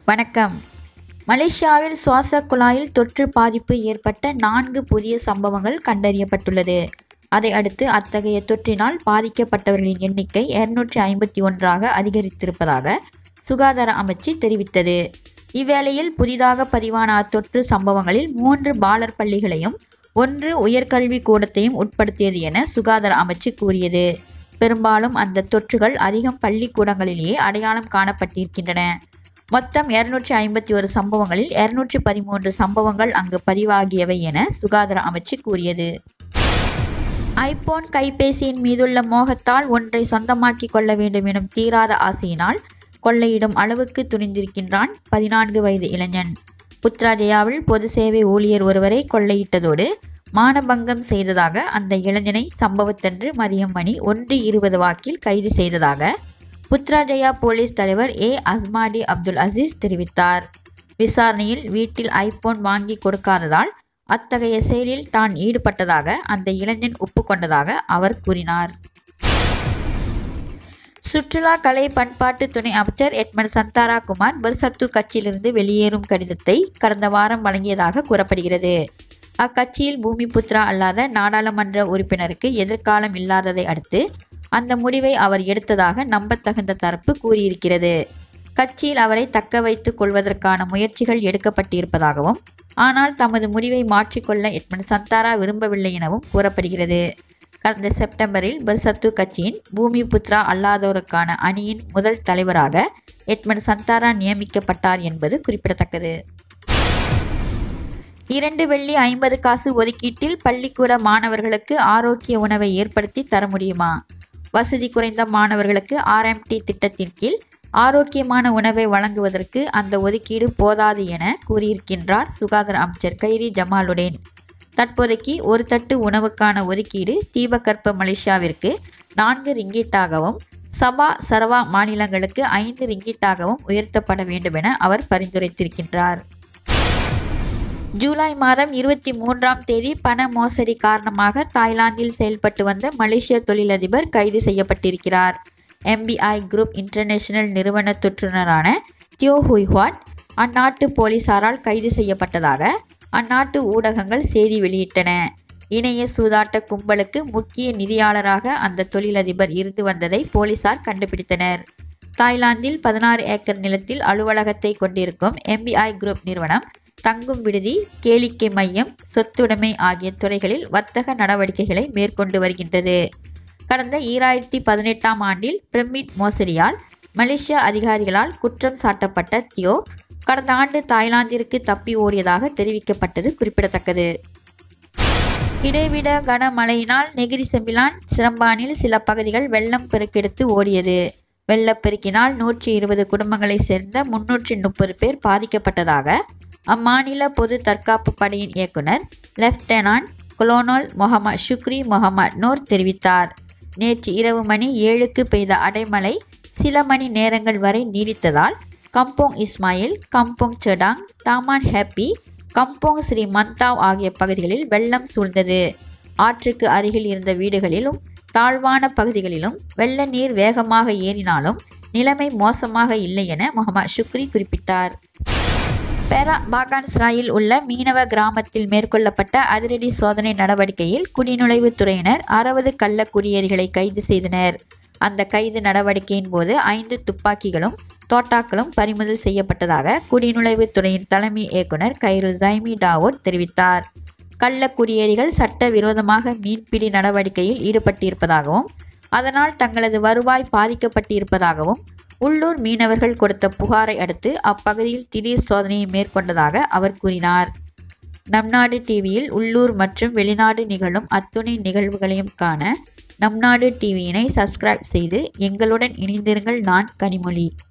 வணக்கம் மலேசியாவில் சுவாச குழாயில் தொற்று பாதிப்பு ஏற்பட்ட நான்கு புதிய சம்பவங்கள் கண்டறியப்பட்டுள்ளது அதை அடுத்து அத்தகைய தொற்றினால் பாதிக்கப்பட்டவர்களின் எண்ணிக்கை இருநூற்றி ஐம்பத்தி ஒன்றாக அதிகரித்திருப்பதாக சுகாதார அமைச்சு தெரிவித்தது இவ்வேளையில் புதிதாக பதிவான அத்தொற்று சம்பவங்களில் மூன்று பாலர் பள்ளிகளையும் ஒன்று உயர்கல்வி கூடத்தையும் உட்படுத்தியது என சுகாதார அமைச்சு கூறியது பெரும்பாலும் அந்த தொற்றுகள் அதிகம் பள்ளிக்கூடங்களிலேயே அடையாளம் காணப்பட்டிருக்கின்றன மொத்தம் இருநூற்றி ஐம்பத்தி ஒரு சம்பவங்களில் இருநூற்றி பதிமூன்று சம்பவங்கள் அங்கு பதிவாகியவை என சுகாதார அமைச்சு கூறியது ஐபோன் கைபேசியின் மீதுள்ள மோகத்தால் ஒன்றை சொந்தமாக்கிக் கொள்ள வேண்டும் எனும் தீராத ஆசையினால் கொள்ளையிடும் அளவுக்கு துணிந்திருக்கின்றான் பதினான்கு வயது இளைஞன் புத்ராஜயாவில் பொது சேவை ஊழியர் ஒருவரை கொள்ளையிட்டதோடு மானபங்கம் செய்ததாக அந்த இளைஞனை சம்பவத்தன்று மதியம் மணி ஒன்று இருபது வாக்கில் கைது செய்ததாக புத்ராஜயா போலீஸ் தலைவர் ஏ அஸ்மாடி அப்துல் அசீஸ் தெரிவித்தார் விசாரணையில் வீட்டில் ஐபோன் வாங்கி கொடுக்காததால் அத்தகைய செயலில் தான் ஈடுபட்டதாக அந்த இளைஞன் ஒப்புக்கொண்டதாக அவர் கூறினார் சுற்றுலா கலை பண்பாட்டு துணை அமைச்சர் எட்மன் சந்தாரா குமார் பெர்சத்து கட்சியிலிருந்து வெளியேறும் கடிதத்தை கடந்த வாரம் வழங்கியதாக கூறப்படுகிறது அக்கட்சியில் பூமி புத்ரா அல்லாத நாடாளுமன்ற உறுப்பினருக்கு எதிர்காலம் இல்லாததை அடுத்து அந்த முடிவை அவர் எடுத்ததாக நம்பத்தகுந்த தரப்பு கூறியிருக்கிறது கட்சியில் அவரை தக்க வைத்துக் கொள்வதற்கான முயற்சிகள் எடுக்கப்பட்டிருப்பதாகவும் ஆனால் தமது முடிவை மாற்றிக்கொள்ள எட்மன் சந்தாரா விரும்பவில்லை எனவும் கூறப்படுகிறது கடந்த செப்டம்பரில் பெர்சத்து கட்சியின் பூமி புத்ரா அல்லாதோருக்கான அணியின் முதல் தலைவராக எட்மன் சந்தாரா நியமிக்கப்பட்டார் என்பது குறிப்பிடத்தக்கது இரண்டு வெள்ளி ஐம்பது காசு ஒதுக்கீட்டில் பள்ளிக்கூட மாணவர்களுக்கு ஆரோக்கிய உணவை ஏற்படுத்தி தர முடியுமா வசதி குறைந்த மாணவர்களுக்கு ஆர்எம்டி திட்டத்தின் கீழ் ஆரோக்கியமான உணவை வழங்குவதற்கு அந்த ஒதுக்கீடு போதாது என கூறியிருக்கின்றார் சுகாதார அமைச்சர் கைரி ஜமாலுடேன் தற்போதைக்கு ஒரு தட்டு உணவுக்கான ஒதுக்கீடு தீபகற்ப மலேசியாவிற்கு நான்கு ரிங்கிட்டாகவும் சபா சரவா மாநிலங்களுக்கு ஐந்து ரிங்கிட்டாகவும் உயர்த்தப்பட வேண்டும் என அவர் பரிந்துரைத்திருக்கின்றார் ஜூலை மாதம் இருபத்தி மூன்றாம் தேதி பண மோசடி காரணமாக தாய்லாந்தில் செயல்பட்டு வந்த மலேசிய தொழிலதிபர் கைது செய்யப்பட்டிருக்கிறார் எம்பிஐ குரூப் இன்டர்நேஷனல் நிறுவன தொற்றுநரான தியோ ஹுய்ஹுவாட் அந்நாட்டு போலீசாரால் கைது செய்யப்பட்டதாக அந்நாட்டு ஊடகங்கள் செய்தி வெளியிட்டன இணைய சூதாட்ட கும்பலுக்கு முக்கிய நிதியாளராக அந்த தொழிலதிபர் இருந்து வந்ததை போலீசார் கண்டுபிடித்தனர் தாய்லாந்தில் பதினாறு ஏக்கர் நிலத்தில் அலுவலகத்தை கொண்டிருக்கும் எம்பிஐ குரூப் நிறுவனம் தங்கும் விடுதி கேளிக்கை மையம் சொத்துடைமை ஆகிய துறைகளில் வர்த்தக நடவடிக்கைகளை மேற்கொண்டு வருகின்றது கடந்த ஈராயிரத்தி பதினெட்டாம் ஆண்டில் பிரமிட் மோசடியால் மலேசிய அதிகாரிகளால் குற்றம் சாட்டப்பட்ட தியோ கடந்த ஆண்டு தாய்லாந்திற்கு தப்பி ஓடியதாக தெரிவிக்கப்பட்டது குறிப்பிடத்தக்கது இடைவிட கனமழையினால் நெகிரி செம்பிலான் சிரம்பானில் சில பகுதிகள் வெள்ளம் பெருக்கெடுத்து ஓடியது வெள்ளப்பெருக்கினால் நூற்றி இருபது குடும்பங்களைச் சேர்ந்த முன்னூற்றி முப்பது பேர் பாதிக்கப்பட்டதாக அம்மாநில பொது தற்காப்பு படையின் இயக்குனர் lieutenant colonel Mohamad Shukri Mohamad Noor தெரிவித்தார் நேற்று இரவு மணி ஏழுக்கு பெய்த அடைமழை சில மணி நேரங்கள் வரை நீடித்ததால் Kampung Ismail Kampung Sedang Taman Happy Kampung Sri Mantau ஆகிய பகுதிகளில் வெள்ளம் சூழ்ந்தது ஆற்றுக்கு அருகில் இருந்த வீடுகளிலும் தாழ்வான பகுதிகளிலும் வெள்ள நீர் வேகமாக ஏறினாலும் நிலைமை மோசமாக இல்லை என முகமது ஷுக்ரி குறிப்பிட்டார் பெரா பாகான்ஸ்ராயில் உள்ள மீனவ கிராமத்தில் மேற்கொள்ளப்பட்ட அதிரடி சோதனை நடவடிக்கையில் குடிநுழைவுத் துறையினர் அறுபது கள்ள குடியேறிகளை கைது செய்தனர் அந்த கைது நடவடிக்கையின் போது ஐந்து துப்பாக்கிகளும் தோட்டாக்களும் பறிமுதல் செய்யப்பட்டதாக குடிநுழைவுத் துறையின் தலைமை இயக்குனர் கைரு ஜைமி டாவோட் தெரிவித்தார் கள்ள குடியேறிகள் சட்டவிரோதமாக மீன்பிடி நடவடிக்கையில் ஈடுபட்டிருப்பதாகவும் அதனால் தங்களது வருவாய் பாதிக்கப்பட்டிருப்பதாகவும் உள்ளூர் மீனவர்கள் கொடுத்த புகாரை அடுத்து அப்பகுதியில் திடீர் சோதனையை மேற்கொண்டதாக அவர் கூறினார் நம் நாடு டிவியில் உள்ளூர் மற்றும் வெளிநாடு நிகழும் அத்துணை நிகழ்வுகளையும் காண நம் நாடு டிவியினை சப்ஸ்கிரைப் செய்து எங்களுடன் இணைந்திருங்கள் நான் கனிமொழி